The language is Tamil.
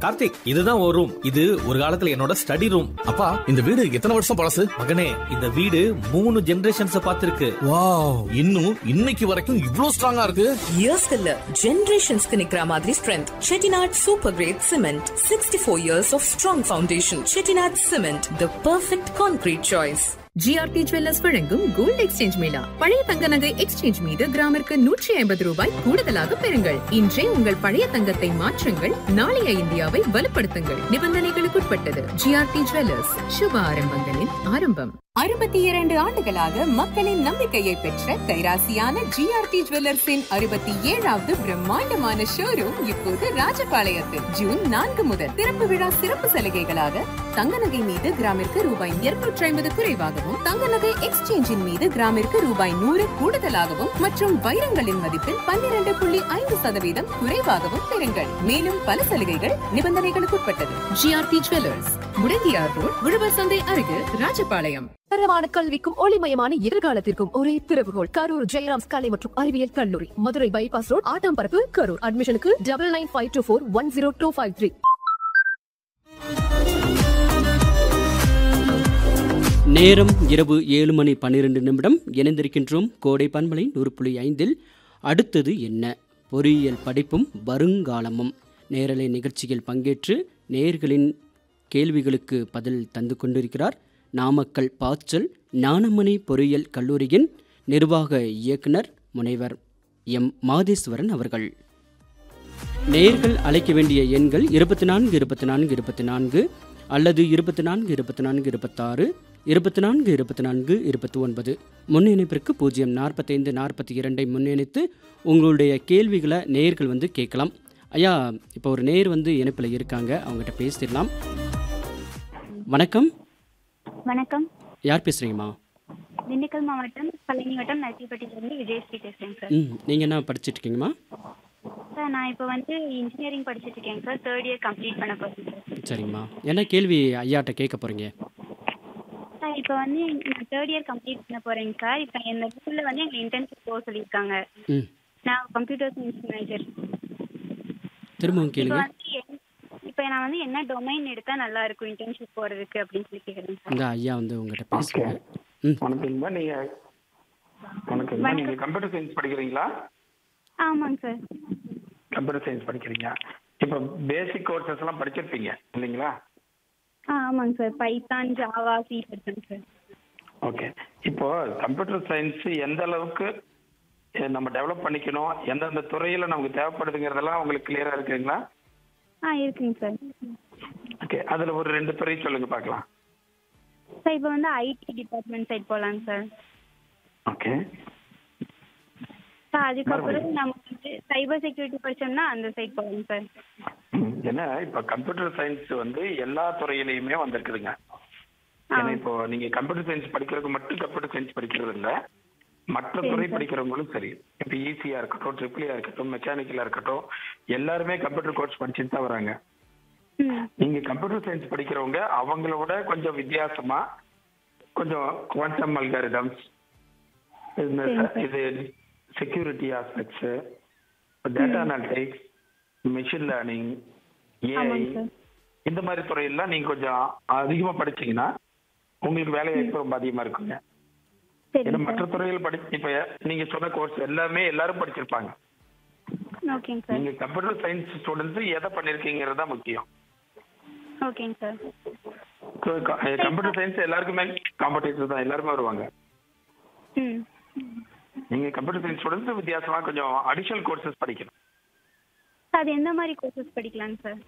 கார்த்திக் இதுதான் ஒரு ரூம் இது ஒரு காலத்துல என்னோட ஸ்டடி ரூம் அப்பா இந்த வீடு எத்தனை வருஷம் பழசு மகனே இந்த வீடு மூணு ஜெனரேஷன்ஸ் பார்த்திருக்கு வாவ் இன்னும் இன்னைக்கு வரைக்கும் இவ்ளோ ஸ்ட்ராங்கா இருக்கு இயர்ஸ்க்கு இல்ல ஜெனரேஷன்ஸ்க்கு நிக்கிற மாதிரி strength Chettinad super grade cement sixty four years of strong foundation Chettinad cement the perfect concrete choice GRT jewellers வழங்கும் கோல்ட் எக்ஸ்சேஞ்ச் மேளா பழைய தங்க நகை எக்ஸ்சேஞ்ச் மீது கிராமிற்கு நூற்றி ஐம்பது ரூபாய் கூடுதலாக பெறுங்கள் இன்றே உங்கள் பழைய தங்கத்தை மாற்றுங்கள் நாளைய இந்தியாவை வலுப்படுத்துங்கள் நிபந்தனைகளுக்குட்பட்டது ஜிஆர்டி ஜுவல்லர்ஸ் சுப ஆரம்பங்களின் ஆரம்பம் அறுபத்தி இரண்டு ஆண்டுகளாக மக்களின் நம்பிக்கையை பெற்ற கைராசியான ஜிஆர்டி ஜுவல்லர்ஸின் அறுபத்தி ஏழாவது பிரம்மாண்டமான ஷோரூம் இப்போது ராஜபாளையத்தில் ஜூன் நான்கு முதல் திறப்பு விழா சிறப்பு சலுகைகளாக தங்க நகை மீது கிராமிற்கு ரூபாய் இருநூற்றி ஐம்பது குறைவாகவும் தங்க நகை எக்ஸ்சேஞ்சின் மீது கிராமிற்கு ரூபாய் நூறு கூடுதலாகவும் மற்றும் வைரங்களின் மதிப்பில் பன்னிரண்டு புள்ளி ஐந்து சதவீதம் குறைவாகவும் பெறுங்கள் மேலும் பல சலுகைகள் நிபந்தனைகளுக்குட்பட்டது ஜிஆர்டி ஜுவல்லர்ஸ் முடங்கியார் ரோட் உழவர் சந்தை அருகில் ராஜபாளையம் தரமான கல்விக்கும் ஒளிமயமான எதிர்காலத்திற்கும் ஒரே திறவுகோல் கரூர் ஜெயராம்ஸ் கலை மற்றும் அறிவியல் கல்லூரி மதுரை பைபாஸ் ரோட் ஆட்டாம்பரப்பு கரூர் அட்மிஷனுக்கு double nine five two four one zero two five three நேரம் இரவு ஏழு மணி பன்னிரெண்டு நிமிடம் இணைந்திருக்கின்றோம் கோடை பண்பலை நூறு புள்ளி ஐந்தில் அடுத்தது என்ன பொறியியல் படிப்பும் வருங்காலமும் நேரலை நிகழ்ச்சியில் பங்கேற்று நேர்களின் கேள்விகளுக்கு பதில் தந்து கொண்டிருக்கிறார் நாமக்கல் பாச்சல் ஞானமணி பொறியியல் கல்லூரியின் நிர்வாக இயக்குனர் முனைவர் எம் மாதேஸ்வரன் அவர்கள் நேர்கள் அழைக்க வேண்டிய எண்கள் இருபத்தி நான்கு இருபத்தி நான்கு இருபத்தி நான்கு அல்லது இருபத்தி நான்கு இருபத்தி நான்கு இருபத்தாறு இருபத்தி நான்கு இருபத்தி நான்கு இருபத்தி ஒன்பது முன்னிணைப்பிற்கு பூஜ்ஜியம் நாற்பத்தைந்து நாற்பத்தி இரண்டை முன்னிணைத்து உங்களுடைய கேள்விகளை நேர்கள் வந்து கேட்கலாம் ஐயா இப்போ ஒரு நேர் வந்து இணைப்பில் இருக்காங்க அவங்ககிட்ட பேசிடலாம் வணக்கம் வணக்கம் யார் பேசுகிறீங்கம்மா திண்டுக்கல் மாவட்டம் பழனி வட்டம் நரசிப்பட்டியிலிருந்து விஜயஸ்ரீ பேசுகிறேன் சார் ம் நீங்கள் என்ன படிச்சிட்டு இருக்கீங்கம்மா சார் நான் இப்போ வந்து இன்ஜினியரிங் படிச்சுட்டு இருக்கேன் சார் தேர்ட் இயர் கம்ப்ளீட் பண்ண போகிறேன் சார் சரிங்கம்மா என்ன கேள்வி ஐயாட்ட கேட்க போகிறீங்க சார் இப்போ வந்து நான் தேர்ட் இயர் கம்ப்ளீட் பண்ண போகிறேங்க சார் இப்போ எங்கள் ஸ்கூலில் வந்து எங்களை இன்டர்ன்ஷிப் போக சொல்லியிருக்காங்க ம் நான் கம்ப்யூட்டர் சயின்ஸ் மேஜர் திரும்பவும் இப்போ கேளுங்க வந்து என்- இப்போ நான் வந்து என்ன டொமைன் எடுத்தால் நல்லா இருக்கும் இன்டர்ன்ஷிப் போகிறதுக்கு அப்படின்னு சொல்லி கேட்குறேன் சார் இந்த ஐயா வந்து உங்கள்கிட்ட பேசுவாங்க ம் வணக்கங்கம்மா நீங்க வணக்கங்கம்மா நீங்க கம்ப்யூட்டர் சயின்ஸ் படிக்கிறீங்களா ஆமாங்க சார் கம்ப்யூட்டர் சயின்ஸ் படிக்கிறீங்க இப்போ பேசிக் கோர்சஸ் எல்லாம் படிச்சிருப்பீங்க இல்லைங்களா ஆ ஆமாங்க சார் பைத்தான் ஜாவா சி படித்தேங்க சார் ஓகே இப்போ கம்ப்யூட்டர் சயின்ஸ் எந்த அளவுக்கு அஹ், நம்ம டெவலப் பண்ணிக்கணும் எந்தெந்த துறையில நமக்கு தேவைப்படுதுங்கிறதெல்லாம் உங்களுக்கு கிளியரா இருக்குங்களா ஆ இருக்குங்க சார் ஓகே அதுல ஒரு ரெண்டு துறை சொல்லுங்க பார்க்கலாம் சார் இப்போ வந்து ஐடி டிபார்ட்மெண்ட் சைட் போகலாங்க சார் ஓகே சார் அதுக்கப்புறம் நம்ம வந்து சைபர் செக்யூரிட்டி படிச்சோம்னா அந்த சைட் போகலாங்க சார் ம், ஏன்னா இப்போ கம்ப்யூட்டர் சயின்ஸ் வந்து எல்லா துறையிலையுமே வந்திருக்குதுங்க ஏன்னா இப்போ நீங்க கம்ப்யூட்டர் சயின்ஸ் படிக்கிறதுக்கு மட்டும் கம்ப்யூட்டர் சயின்ஸ் படிக்கிறது இல்ல மற்ற துறை படிக்கிறவங்களும் சரி இப்போ ஈஸியா இருக்கட்டும் ட்ரிபிளியா இருக்கட்டும் மெக்கானிக்கலா இருக்கட்டும் எல்லாருமே கம்ப்யூட்டர் கோர்ஸ் படிச்சுட்டு தான் வராங்க ம் நீங்க கம்ப்யூட்டர் சயின்ஸ் படிக்கிறவங்க அவங்களோட கொஞ்சம் வித்தியாசமா கொஞ்சம் குவாண்டம் அல்காரிதம்ஸ் இது security aspects data analytics machine learning AI ஆமாங்க சார் இந்த மாதிரி துறையெல்லாம் நீங்க கொஞ்சம் அதிகமா படிச்சீங்கன்னா உங்களுக்கு வேலை வாய்ப்பு ரொம்ப அதிகமா இருக்குங்க ஏன்னா சரிங்க மற்ற சார் துறைகள் படி இப்ப நீங்க சொன்ன கோர்ஸ் எல்லாமே எல்லாரும் படிச்சிருப்பாங்க ஓகேங்க சார் நீங்க கம்ப்யூட்டர் சயின்ஸ் ஸ்டூடெண்ட்ஸ் எதை பண்ணிருக்கீங்கிறது தான் முக்கியம் ஓகேங்க சார் கம்ப்யூட்டர் சயின்ஸ் எல்லாருக்குமே காம்படிட்டிவ் தான் எல்லாருமே வருவாங்க ம் நீங்க கம்ப்யூட்டர் சயின்ஸ் ஸ்டூடெண்ட்ஸ் வித்தியாசமா கொஞ்சம் அடிஷனல் கோர்சஸ் படிக்கணும் அது எந்த மாதிரி கோர்சஸ் படிக்கலாங்க சார்